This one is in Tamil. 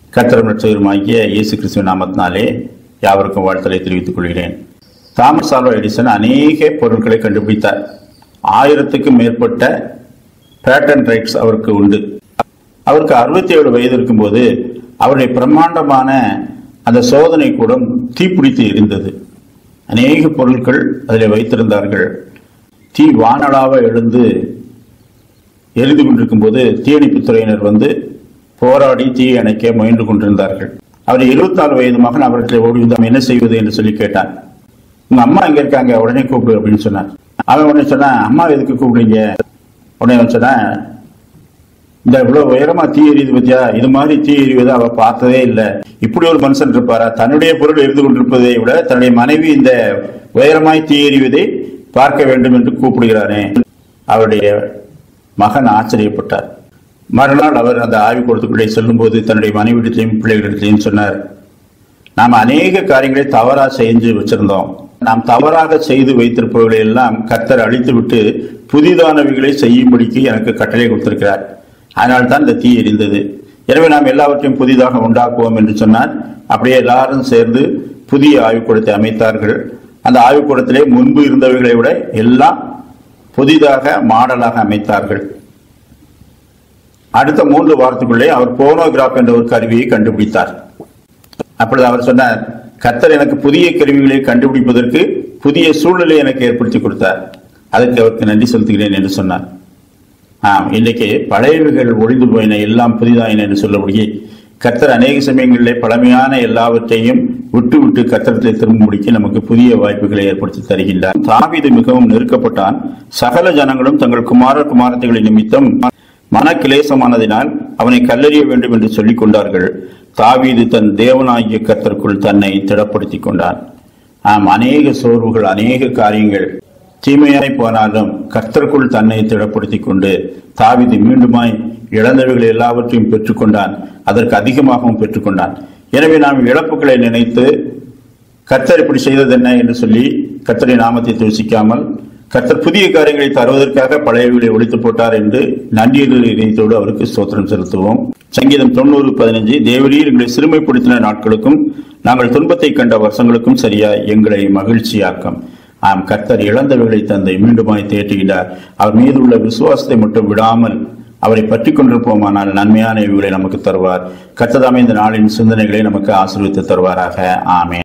கர்த்தரும் ரட்சகருமாகிய இயேசு கிறிஸ்துவ நாமத்தினாலே யாவருக்கும் வாழ்த்தலை தெரிவித்துக் கொள்கிறேன் தாமஸ் ஆல்வா எடிசன் அநேக பொருட்களை கண்டுபிடித்தார் ஆயிரத்துக்கும் மேற்பட்ட பேட்டன் ரைட்ஸ் அவருக்கு உண்டு அவருக்கு அறுபத்தி ஏழு வயது இருக்கும்போது அவருடைய பிரம்மாண்டமான அந்த சோதனை கூடம் தீப்பிடித்து எரிந்தது அநேக பொருட்கள் அதில் வைத்திருந்தார்கள் தீ வானளாவ எழுந்து எரிந்து கொண்டிருக்கும் போது தீயணைப்புத் துறையினர் வந்து போராடி தீயை அணைக்க முயன்று கொண்டிருந்தார்கள் அவர் இருபத்தி நாலு வயது மகன் அவர்களை ஓடி வந்து அவன் என்ன செய்வது என்று சொல்லி கேட்டான் உங்க அம்மா எங்க இருக்காங்க உடனே கூப்பிடு அப்படின்னு சொன்னான் அவன் உடனே சொன்னான் அம்மா எதுக்கு கூப்பிடுறீங்க உடனே அவன் சொன்னான் இந்த இவ்வளவு உயரமா தீ எரியுது பத்தியா இது மாதிரி தீ எரிவதை அவ பார்த்ததே இல்லை இப்படி ஒரு மனுஷன் இருப்பாரா தன்னுடைய பொருள் எரிந்து கொண்டிருப்பதை விட தன்னுடைய மனைவி இந்த உயரமாய் தீ எறிவதை பார்க்க வேண்டும் என்று கூப்பிடுகிறானே அவருடைய மகன் ஆச்சரியப்பட்டார் மறுநாள் அவர் அந்த ஆய்வு கூடத்துக்குள்ளே செல்லும்போது தன்னுடைய மனைவிடத்திலையும் பிள்ளைகளிடத்திலையும் சொன்னார் நாம் அநேக காரியங்களை தவறா செஞ்சு வச்சிருந்தோம் நாம் தவறாக செய்து வைத்திருப்பவர்களை எல்லாம் கர்த்தர் அழித்துவிட்டு புதிதானவைகளை செய்யும்படிக்கு எனக்கு கட்டளை கொடுத்திருக்கிறார் அதனால் தான் இந்த தீ எரிந்தது எனவே நாம் எல்லாவற்றையும் புதிதாக உண்டாக்குவோம் என்று சொன்னார் அப்படியே எல்லாரும் சேர்ந்து புதிய ஆய்வுக்கூடத்தை அமைத்தார்கள் அந்த ஆய்வுக்கூடத்திலே முன்பு இருந்தவைகளை விட எல்லாம் புதிதாக மாடலாக அமைத்தார்கள் அடுத்த மூன்று வாரத்துக்குள்ளே அவர் போனோகிராஃப் என்ற ஒரு கருவியை கண்டுபிடித்தார் அப்பொழுது அவர் சொன்னார் கர்த்தர் எனக்கு புதிய கருவிகளை கண்டுபிடிப்பதற்கு புதிய சூழ்நிலை எனக்கு ஏற்படுத்தி கொடுத்தார் அதற்கு அவருக்கு நன்றி செலுத்துகிறேன் என்று சொன்னார் ஆம் இன்றைக்கு பழையவைகள் ஒளிந்து போயின எல்லாம் புதிதாயின என்று சொல்லபடியே கர்த்தர் அநேக சமயங்களிலே பழமையான எல்லாவற்றையும் விட்டு விட்டு கர்த்தரத்தை திரும்பும்படிக்கு நமக்கு புதிய வாய்ப்புகளை ஏற்படுத்தி தருகின்றார் தாவீது மிகவும் நெருக்கப்பட்டான் சகல ஜனங்களும் தங்கள் குமார குமாரத்தைகளின் நிமித்தம் மன கிளேசமானதினால் அவனை கல்லறிய வேண்டும் என்று சொல்லிக் கொண்டார்கள் தாவீது தன் தேவனாகிய கர்த்தருக்குள் தன்னை திடப்படுத்திக் கொண்டான் ஆம் அநேக சோர்வுகள் அநேக காரியங்கள் தீமையாய் போனாலும் கர்த்தருக்குள் தன்னை திடப்படுத்திக் கொண்டு தாவீது மீண்டுமாய் இழந்தவைகள் எல்லாவற்றையும் பெற்றுக்கொண்டான் அதற்கு அதிகமாகவும் பெற்றுக்கொண்டான் எனவே நாம் இழப்புகளை நினைத்து கர்த்தர் இப்படி செய்தது என்ன என்று சொல்லி கர்த்தரின் நாமத்தை தூசிக்காமல் கர்த்தர் புதிய காரியங்களை தருவதற்காக பழையவைகளை ஒழித்து போட்டார் என்று நன்றியர்கள் இணைத்தோடு அவருக்கு ஸ்தோத்திரம் செலுத்துவோம் சங்கீதம் தொண்ணூறு பதினஞ்சு தேவரீர் எங்களை சிறுமைப்படுத்தின நாட்களுக்கும் நாங்கள் துன்பத்தை கண்ட வருஷங்களுக்கும் சரியா எங்களை மகிழ்ச்சியாக்கம் ஆம் கர்த்தர் இழந்தவைகளை தந்தை மீண்டுமாய் தேற்றுகிறார் அவர் மீது உள்ள விசுவாசத்தை மட்டும் விடாமல் அவரை பற்றி கொண்டிருப்போமானால் நன்மையான இவைகளை நமக்கு தருவார் கர்த்ததாமே இந்த நாளின் சிந்தனைகளை நமக்கு ஆசீர்வித்து தருவாராக ஆமே